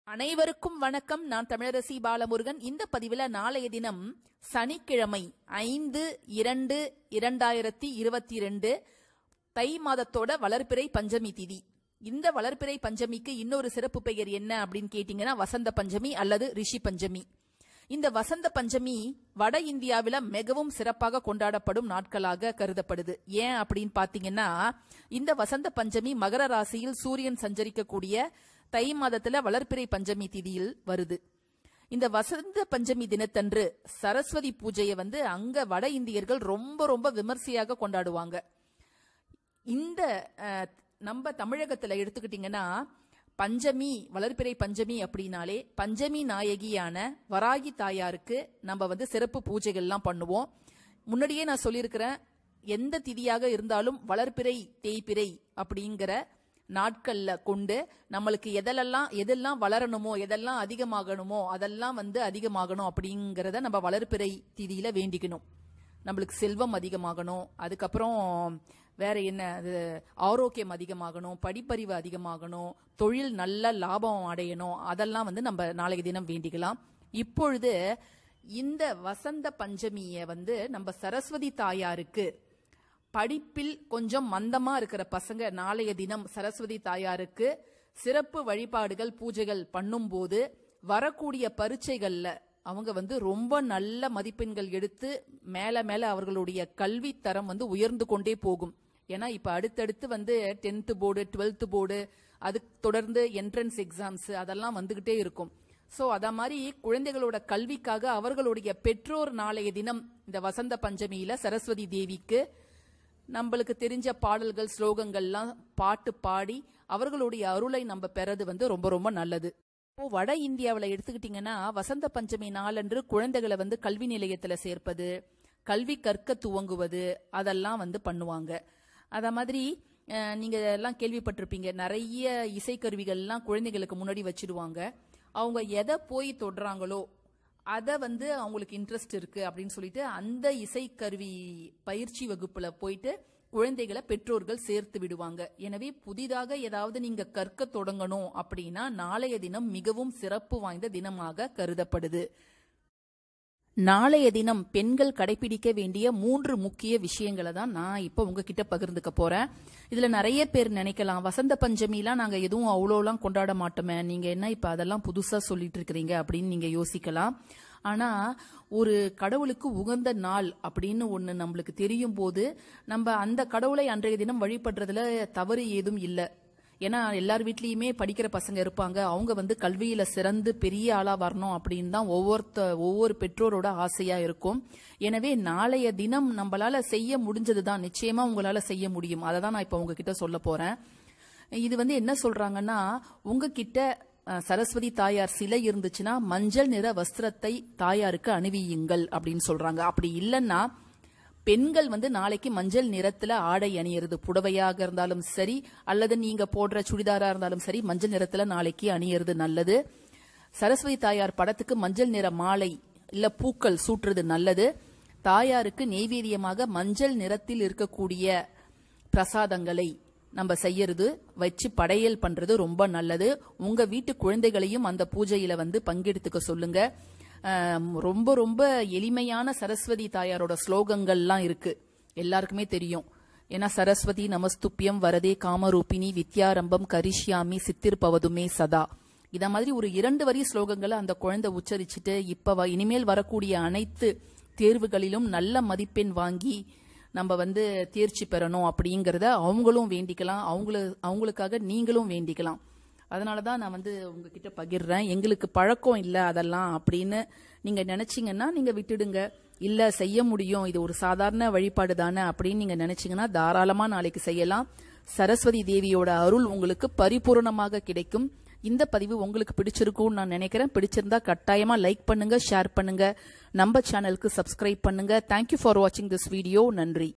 அனைவருக்கும் வணக்கம் நான் தமிழரசி பாலமுருகன் இந்த பதிவுல நாளைய தினம் சனிக்கிழமை ஐந்து இரண்டு இரண்டாயிரத்தி இருபத்தி ரெண்டு தை மாதத்தோட வளர்பிறை பஞ்சமி திதி இந்த வளர்பிறை பஞ்சமிக்கு இன்னொரு சிறப்பு பெயர் என்ன அப்படின்னு கேட்டீங்கன்னா வசந்த பஞ்சமி அல்லது ரிஷி பஞ்சமி இந்த வசந்த பஞ்சமி வட இந்தியாவில மிகவும் சிறப்பாக கொண்டாடப்படும் நாட்களாக கருதப்படுது ஏன் அப்படின்னு பாத்தீங்கன்னா இந்த வசந்த பஞ்சமி மகர ராசியில் சூரியன் சஞ்சரிக்கக்கூடிய தை மாதத்துல வளர்பிறை பஞ்சமி திதியில் வருது இந்த வசந்த பஞ்சமி தினத்தன்று சரஸ்வதி பூஜையை வந்து அங்க வட இந்தியர்கள் ரொம்ப ரொம்ப விமர்சையாக கொண்டாடுவாங்க இந்த அஹ், நம்ம தமிழகத்துல எடுத்துக்கிட்டீங்கன்னா பஞ்சமி வளர்பிறை பஞ்சமி அப்படின்னாலே பஞ்சமி நாயகியான வராகி தாயாருக்கு நம்ம வந்து சிறப்பு பூஜைகள்லாம் பண்ணுவோம் முன்னாடியே நான் சொல்லியிருக்கிறேன் எந்த திதியாக இருந்தாலும் வளர்பிறை தேய்பிறை அப்படிங்கிற நாட்கள்ல கொண்டு நம்மளுக்கு எதெல்லாம் எதெல்லாம் வளரணுமோ எதெல்லாம் அதிகமாகணுமோ அதெல்லாம் வந்து அதிகமாகணும் அப்படிங்கறத நம்ம வளர்பிறை திதியில வேண்டிக்கணும் நம்மளுக்கு செல்வம் அதிகமாகணும் அதுக்கப்புறம் வேற என்ன அது ஆரோக்கியம் அதிகமாகணும் படிப்பறிவு அதிகமாகணும் தொழில் நல்ல லாபம் அடையணும் அதெல்லாம் வந்து நம்ம நாளைக்கு தினம் வேண்டிக்கலாம் இப்பொழுது இந்த வசந்த பஞ்சமியை வந்து நம்ம சரஸ்வதி தாயாருக்கு படிப்பில் கொஞ்சம் மந்தமா இருக்கிற பசங்க நாளைய தினம் சரஸ்வதி தாயாருக்கு சிறப்பு வழிபாடுகள் பூஜைகள் பண்ணும்போது வரக்கூடிய பரீட்சைகள்ல அவங்க வந்து ரொம்ப நல்ல மதிப்பெண்கள் எடுத்து மேல மேல அவர்களுடைய கல்வி தரம் வந்து உயர்ந்து கொண்டே போகும் ஏன்னா இப்ப அடுத்தடுத்து வந்து டென்த் போர்டு டுவெல்த் போர்டு அது தொடர்ந்து என்ட்ரன்ஸ் எக்ஸாம்ஸ் அதெல்லாம் வந்துகிட்டே இருக்கும் சோ அத மாதிரி குழந்தைகளோட கல்விக்காக அவர்களுடைய பெற்றோர் நாளைய தினம் இந்த வசந்த பஞ்சமியில சரஸ்வதி தேவிக்கு நம்மளுக்கு தெரிஞ்ச பாடல்கள் ஸ்லோகங்கள்லாம் பாட்டு பாடி அவர்களுடைய அருளை நம்ம பெறது வந்து ரொம்ப ரொம்ப நல்லது இப்போ வட இந்தியாவில் எடுத்துக்கிட்டிங்கன்னா வசந்த பஞ்சமி நாளன்று குழந்தைகளை வந்து கல்வி நிலையத்துல சேர்ப்பது கல்வி கற்க துவங்குவது அதெல்லாம் வந்து பண்ணுவாங்க அத மாதிரி அஹ், நீங்க எல்லாம் கேள்விப்பட்டிருப்பீங்க நிறைய இசைக்கருவிகள்லாம் குழந்தைகளுக்கு முன்னாடி வச்சிடுவாங்க அவங்க எதை போய் தொடுறாங்களோ அத வந்து அவங்களுக்கு இன்ட்ரெஸ்ட் இருக்கு அப்படின்னு சொல்லிட்டு அந்த இசைக்கருவி பயிற்சி வகுப்புல போயிட்டு குழந்தைகளை பெற்றோர்கள் சேர்த்து விடுவாங்க எனவே புதிதாக ஏதாவது நீங்க கற்க தொடங்கணும் அப்படின்னா நாளைய தினம் மிகவும் சிறப்பு வாய்ந்த தினமாக கருதப்படுது நாளைய தினம் பெண்கள் கடைபிடிக்க வேண்டிய மூன்று முக்கிய விஷயங்களை தான் நான் இப்போ உங்ககிட்ட பகிர்ந்துக்க போறேன் இதுல நிறைய பேர் நினைக்கலாம் வசந்த பஞ்சமிலாம் நாங்க எதுவும் அவ்வளோலாம் கொண்டாட மாட்டோமே நீங்க என்ன இப்ப அதெல்லாம் புதுசா சொல்லிட்டு இருக்கிறீங்க அப்படின்னு நீங்க யோசிக்கலாம் ஆனா ஒரு கடவுளுக்கு உகந்த நாள் அப்படின்னு ஒண்ணு நம்மளுக்கு தெரியும் போது நம்ம அந்த கடவுளை அன்றைய தினம் வழிபடுறதுல தவறு ஏதும் இல்லை ஏன்னா எல்லார் வீட்லயுமே படிக்கிற பசங்க இருப்பாங்க அவங்க வந்து கல்வியில சிறந்து பெரிய ஆளா வரணும் அப்படின்னு தான் ஒவ்வொருத்த ஒவ்வொரு பெற்றோரோட ஆசையா இருக்கும் எனவே நாளைய தினம் நம்மளால செய்ய முடிஞ்சது தான் நிச்சயமா உங்களால செய்ய முடியும் அதை தான் நான் இப்ப உங்ககிட்ட சொல்ல போறேன் இது வந்து என்ன சொல்றாங்கன்னா உங்ககிட்ட அஹ், சரஸ்வதி தாயார் சிலை இருந்துச்சுன்னா மஞ்சள் நிற வஸ்திரத்தை தாயாருக்கு அணிவியுங்கள் அப்படின்னு சொல்றாங்க அப்படி இல்லைன்னா பெண்கள் வந்து நாளைக்கு மஞ்சள் நிறத்துல ஆடை அணியறது புடவையாக இருந்தாலும் சரி அல்லது நீங்க போடுற சுடிதாரா இருந்தாலும் சரி மஞ்சள் நிறத்துல நாளைக்கு அணியறது நல்லது சரஸ்வதி தாயார் படத்துக்கு மஞ்சள் நிற மாலை இல்ல பூக்கள் சூட்டுறது நல்லது தாயாருக்கு நெய்வேதியமாக மஞ்சள் நிறத்தில் இருக்கக்கூடிய பிரசாதங்களை நம்ம செய்யறது வச்சு படையல் பண்றது ரொம்ப நல்லது உங்க வீட்டு குழந்தைகளையும் அந்த பூஜையில வந்து பங்கெடுத்துக்க சொல்லுங்க ஆம், ரொம்ப ரொம்ப எளிமையான சரஸ்வதி தாயாரோட ஸ்லோகங்கள்லாம் இருக்கு எல்லாருக்குமே தெரியும் ஏன்னா சரஸ்வதி நமஸ்துப்பியம் வரதே காமரூபிணி வித்யாரம்பம் கரிஷ்யாமி சித்திர்பவதுமே சதா இத மாதிரி ஒரு இரண்டு வரி ஸ்லோகங்களை அந்த குழந்தை உச்சரிச்சுட்டு இப்ப வ- இனிமேல் வரக்கூடிய அனைத்து தேர்வுகளிலும் நல்ல மதிப்பெண் வாங்கி நம்ம வந்து தேர்ச்சி பெறணும் அப்படிங்கறத அவங்களும் வேண்டிக்கலாம் அவங்களு அவங்களுக்காக நீங்களும் வேண்டிக்கலாம் அதனால தான் நான் வந்து உங்ககிட்ட பகிர்றேன் எங்களுக்கு பழக்கம் இல்லை அதெல்லாம் அப்படின்னு நீங்க நினைச்சீங்கன்னா நீங்க விட்டுடுங்க இல்ல செய்ய முடியும் இது ஒரு சாதாரண வழிபாடு தானே அப்படின்னு நீங்க நினைச்சீங்கன்னா தாராளமா நாளைக்கு செய்யலாம் சரஸ்வதி தேவியோட அருள் உங்களுக்கு பரிபூரணமாக கிடைக்கும் இந்த பதிவு உங்களுக்கு பிடிச்சிருக்கும்னு நான் நினைக்கிறேன் பிடிச்சிருந்தா கட்டாயமா லைக் பண்ணுங்க ஷேர் பண்ணுங்க நம்ம சேனலுக்கு சப்ஸ்கிரைப் பண்ணுங்க தேங்க்யூ ஃபார் வாட்சிங் திஸ் வீடியோ நன்றி